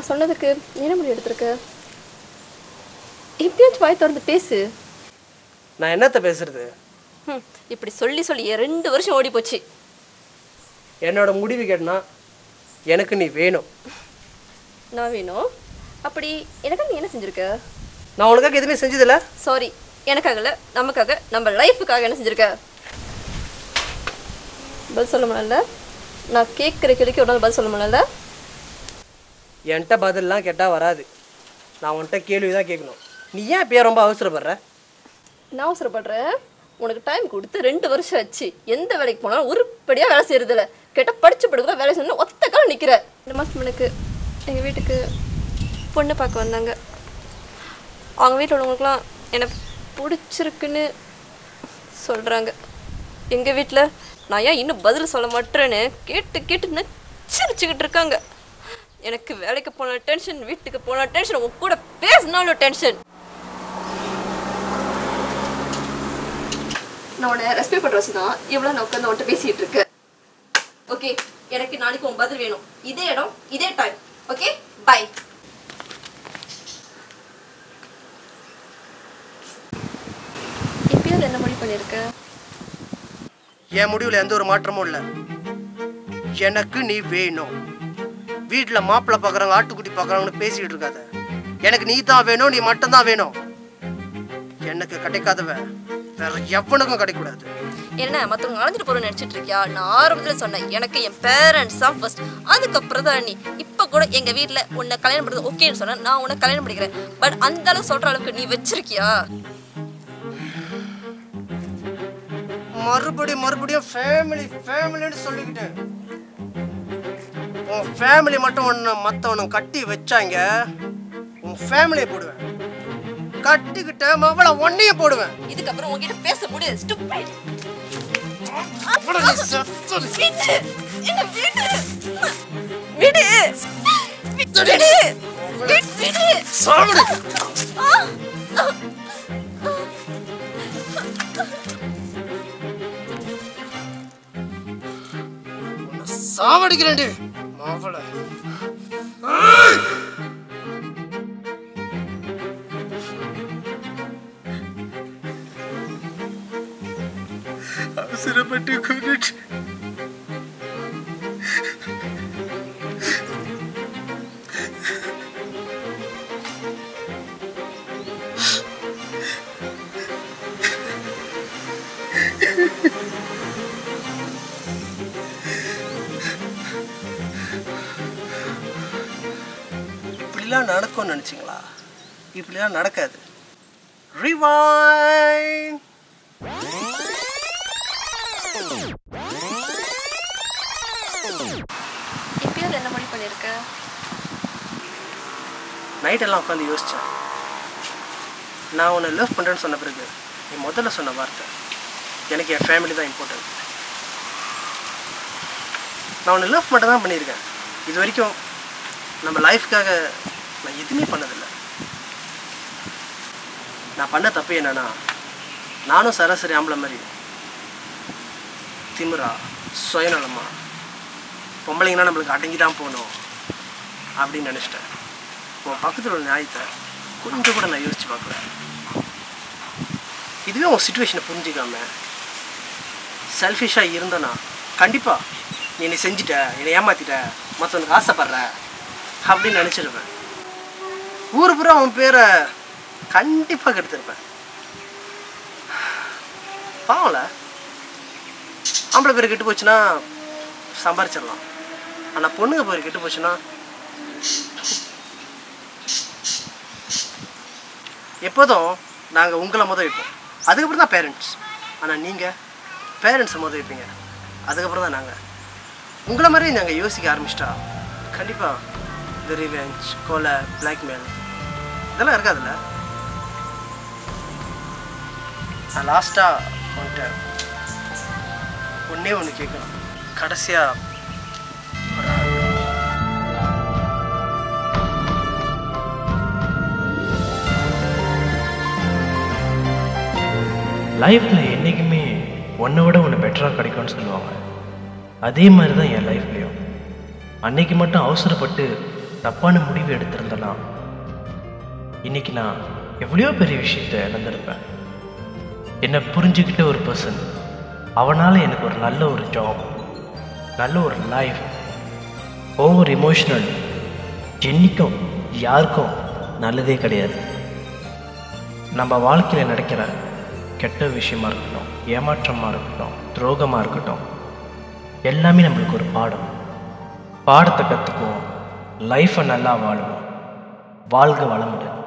நான் சொன்னதுக்கு நீ என்ன முடிவு எடுத்திருக்க எப்படியாச்சும் வாய் திறந்து பேசு நான் என்னத்த பேசுறது ஹம், இப்படி சொல்லி சொல்லி ரெண்டு வருஷம் ஓடி போச்சு என்னோட முடிவு கேட்டனா எனக்கு நீ வேணும் நான் வேணும் அப்படி எனக்காக நீ என்ன செஞ்சிருக்க நான் உனக்காக எதுவுமே செஞ்சதில்ல சாரி எனக்காக இல்லை நமக்காக நம்ம லைஃபுக்காக என்ன செஞ்சிருக்க பதில் சொல்ல முடியல நான் கேட்குற கேள்விக்கு ஒரு நாள் பதில் சொல்ல முடியல என்கிட்ட பதில்லாம் கேட்டால் வராது நான் உன்கிட்ட கேள்வி தான் கேட்கணும் நீ ஏன் இப்பயே ரொம்ப அவசரப்படுற நான் அவசரப்படுறேன் உனக்கு டைம் கொடுத்து ரெண்டு வருஷம் ஆச்சு எந்த வேலைக்கு போனாலும் உருப்படியாக வேலை செய்யறதில்ல கேட்டால் படிச்ச படுக்க வேலை செய்யணும் ஒத்த காலம் நிற்கிற இந்த மாதம் எனக்கு எங்கள் வீட்டுக்கு பொண்ணு பார்க்க வந்தாங்க அவங்க வீட்டில் உள்ளவங்களுக்குலாம் எனக்கு பிடிச்சிருக்குன்னு சொல்கிறாங்க எங்கள் வீட்டில் நான் ஏன் இன்னும் பதில் சொல்ல மாட்டேன்னு கேட்டு கேட்டு நச்சரிச்சுக்கிட்டு இருக்காங்க எனக்கு வேலைக்கு போன டென்ஷன் வீட்டுக்கு போன டென்ஷன் உன் கூட பேசினாலும் டென்ஷன் நான் உன்னை ரெஸ்பெக்ட் பண்ணுற வச்சு தான் இவ்வளோ நான் உட்காந்து உன்ட்ட பேசிகிட்டு இருக்கேன் ஓகே எனக்கு நாளைக்கு உன் பதில் வேணும் இதே இடம் இதே டைம் ஓகே பை இப்பயாவது என்ன முடிவு பண்ணியிருக்க என் முடிவில் எந்த ஒரு மாற்றமும் இல்லை எனக்கு நீ வேணும் வீட்டில் மாப்பிள்ளை பார்க்குறாங்க ஆட்டுக்குட்டி பார்க்குறாங்கன்னு பேசிக்கிட்டு இருக்காத எனக்கு நீ தான் வேணும் நீ மட்டும்தான் வேணும் எனக்கு கிடைக்காதவ வேற எவனுக்கும் கிடைக்கூடாது என்ன மற்றவங்க அழைஞ்சிட்டு போகிறோம்னு நினச்சிட்டு இருக்கியா நான் ஆரம்பத்தில் சொன்னேன் எனக்கு என் பேரண்ட்ஸ் தான் ஃபர்ஸ்ட் அதுக்கப்புறம் தான் நீ இப்போ கூட எங்கள் வீட்டில் உன்னை கல்யாணம் பண்ணுறது ஓகேன்னு சொன்னேன் நான் உன்னை கல்யாணம் பண்ணிக்கிறேன் பட் அந்த அளவுக்கு சொல்கிற அளவுக்கு நீ வச்சிருக்கியா மறுபடியும் மறுபடியும் ஃபேமிலி ஃபேமிலின்னு சொல்லிக்கிட்டேன் உன் ஃபேமிலி மட்டும் ஒன்று மற்றவனை கட்டி வச்சாங்க உன் ஃபேமிலியை போடுவேன் கட்டிக்கிட்ட மவளை ஒன்னையும் போடுவேன் இதுக்கப்புறம் உங்ககிட்ட பேச முடியாது stupid. அவ்வளோ நீ செத்தது. விடு என்ன விடு விடு விடு விடு விடு சாவடி. உன்னை சாவடிக்கிறேன்டி மாவளை அவசரப்பட்டு கொண்டுட்டு இப்படிலாம் நடக்கும்னு நினச்சிங்களா இப்படிலாம் நடக்காது ரிவைன் இப்பயாவது என்ன முடிவு பண்ணியிருக்க நைட்டெல்லாம் உட்காந்து யோசித்தேன் நான் உன்னை லவ் பண்ணுறேன்னு சொன்ன பிறகு நீ முதல்ல சொன்ன வார்த்தை எனக்கு என் ஃபேமிலி தான் இம்பார்ட்டன்ட் நான் உன்னை லவ் மட்டும் தான் பண்ணியிருக்கேன் இது வரைக்கும் நம்ம லைஃப்க்காக நான் எதுவுமே பண்ணதில்லை நான் பண்ண தப்பு என்னன்னா நானும் சராசரி ஆம்பளை மாதிரி திமிரா சுயநலமா பொம்பளைங்கன்னா நம்மளுக்கு அடங்கி தான் போகணும் அப்படின்னு நினச்சிட்டேன் உன் பக்கத்தில் உள்ள நியாயத்தை கொஞ்சம் கூட நான் யோசிச்சு பார்க்கல இதுவே உன் சுச்சுவேஷனை புரிஞ்சுக்காம செல்ஃபிஷாக இருந்தனா கண்டிப்பாக நீ என்னை செஞ்சுட்ட என்னை ஏமாத்திட்ட மற்றவனுக்கு ஆசைப்படுற அப்படின்னு நினச்சிருப்பேன் ஊர் பூரா உன் பேரை கண்டிப்பாக கெடுத்திருப்பேன் பாவம்ல ஆம்பளை பேர் கெட்டு போச்சுன்னா சம்பாரிச்சிடலாம் ஆனால் பொண்ணுங்க பேர் கெட்டு போச்சுன்னா எப்போதும் நாங்கள் உங்களை முத வைப்போம் அதுக்கப்புறம் தான் பேரண்ட்ஸ் ஆனால் நீங்கள் பேரண்ட்ஸை முத வைப்பீங்க அதுக்கப்புறம் தான் நாங்கள் உங்களை மாதிரி நாங்கள் யோசிக்க ஆரம்பிச்சிட்டா கண்டிப்பாக இந்த ரிவெஞ்ச் கொலை பிளாக்மெயில் இதெல்லாம் இருக்காதுல்ல நான் லாஸ்ட்டாக உன்கிட்ட ஒன்றே ஒன்று கேட்கணும் கடைசியாக லைஃப்பில் என்றைக்குமே ஒன்றை விட ஒன்று பெட்டராக கிடைக்கும்னு சொல்லுவாங்க அதே மாதிரி தான் என் லைஃப்லேயும் அன்னைக்கு மட்டும் அவசரப்பட்டு தப்பான முடிவு எடுத்திருந்தேன்னா இன்னைக்கு நான் எவ்வளையோ பெரிய விஷயத்தை இழந்திருப்பேன் என்னை புரிஞ்சுக்கிட்ட ஒரு பர்சன் அவனால் எனக்கு ஒரு நல்ல ஒரு ஜாப் நல்ல ஒரு லைஃப் ஓவர் இமோஷனல் என்னைக்கும் யாருக்கும் நல்லதே கிடையாது நம்ம வாழ்க்கையில் நடக்கிற கெட்ட விஷயமா இருக்கட்டும் ஏமாற்றமாக இருக்கட்டும் துரோகமாக இருக்கட்டும் எல்லாமே நம்மளுக்கு ஒரு பாடம் பாடத்தை கற்றுக்குவோம் லைஃப்பை நல்லா வாழுவோம் வாழ்க வளமுடன்